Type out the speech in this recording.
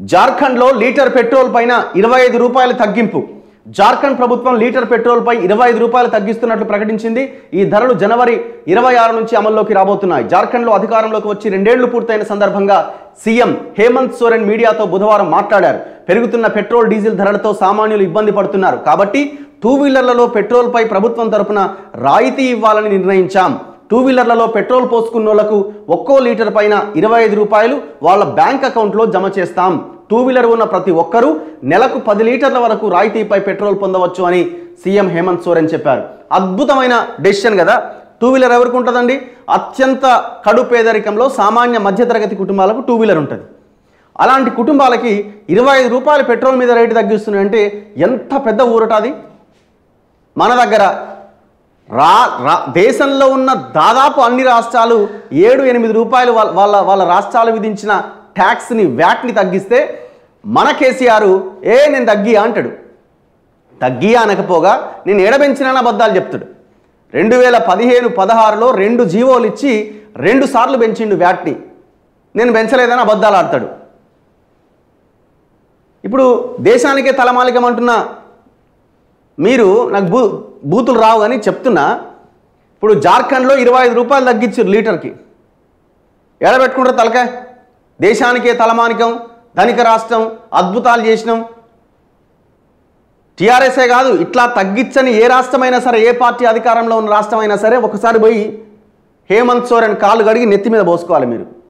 జార్ఖండ్లో litre petrol పైన ఇరవై ఐదు రూపాయల తగ్గింపు జార్ఖండ్ ప్రభుత్వం లీటర్ పెట్రోల్పై ఇరవై ఐదు రూపాయలు తగ్గిస్తున్నట్లు ప్రకటించింది ఈ ధరలు జనవరి ఇరవై ఆరు నుంచి అమల్లోకి రాబోతున్నాయి జార్ఖండ్లో అధికారంలోకి వచ్చి రెండేళ్లు పూర్తయిన సందర్భంగా సీఎం హేమంత్ సోరెన్ మీడియాతో బుధవారం మాట్లాడారు పెరుగుతున్న పెట్రోల్ డీజిల్ ధరలతో సామాన్యులు ఇబ్బంది పడుతున్నారు కాబట్టి టూ వీలర్లలో పెట్రోల్పై ప్రభుత్వం తరపున రాయితీ ఇవ్వాలని నిర్ణయించాం టూ వీలర్లలో పెట్రోల్ పోసుకున్నోళ్లకు ఒక్కో లీటర్ పైన ఇరవై ఐదు రూపాయలు వాళ్ళ బ్యాంక్ అకౌంట్లో జమ చేస్తాం టూ వీలర్ ఉన్న ప్రతి ఒక్కరూ నెలకు పది లీటర్ల వరకు రాయితీపై పెట్రోల్ పొందవచ్చు అని సీఎం హేమంత్ సోరెన్ చెప్పారు అద్భుతమైన డెసిషన్ కదా టూ వీలర్ ఎవరికి ఉంటుందండి అత్యంత కడు పేదరికంలో సామాన్య మధ్యతరగతి కుటుంబాలకు టూ వీలర్ ఉంటుంది అలాంటి కుటుంబాలకి ఇరవై ఐదు రూపాయల పెట్రోల్ మీద రేటు తగ్గిస్తున్నాయంటే ఎంత పెద్ద ఊరట అది మన దగ్గర రా రా దేశంలో ఉన్న దాదాపు అన్ని రాష్ట్రాలు ఏడు ఎనిమిది రూపాయలు వాళ్ళ వాళ్ళ వాళ్ళ రాష్ట్రాలు విధించిన ట్యాక్స్ని వ్యాట్ని తగ్గిస్తే మన కేసీఆర్ ఏ నేను తగ్గియా అంటాడు తగ్గియా అనకపోగా నేను ఎడబెంచినా అబద్ధాలు చెప్తాడు రెండు వేల పదిహేను పదహారులో రెండు జీవోలు ఇచ్చి రెండు సార్లు పెంచిండు వ్యాట్ని నేను పెంచలేదని అబద్ధాలు ఆడతాడు ఇప్పుడు దేశానికే తలమాలికం అంటున్న మీరు నాకు బూ బూతులు రావు అని చెప్తున్నా ఇప్పుడు జార్ఖండ్లో ఇరవై ఐదు రూపాయలు తగ్గించారు లీటర్కి ఎడబెట్టుకుంటారు తలకాయ దేశానికే తలమానికం ధనిక రాష్ట్రం అద్భుతాలు చేసినాం టీఆర్ఎస్ఏ కాదు ఇట్లా తగ్గించని ఏ రాష్ట్రమైనా సరే ఏ పార్టీ అధికారంలో ఉన్న రాష్ట్రమైనా సరే ఒకసారి పోయి హేమంత్ సోరెన్ కాళ్ళు కడిగి నెత్తి మీద పోసుకోవాలి మీరు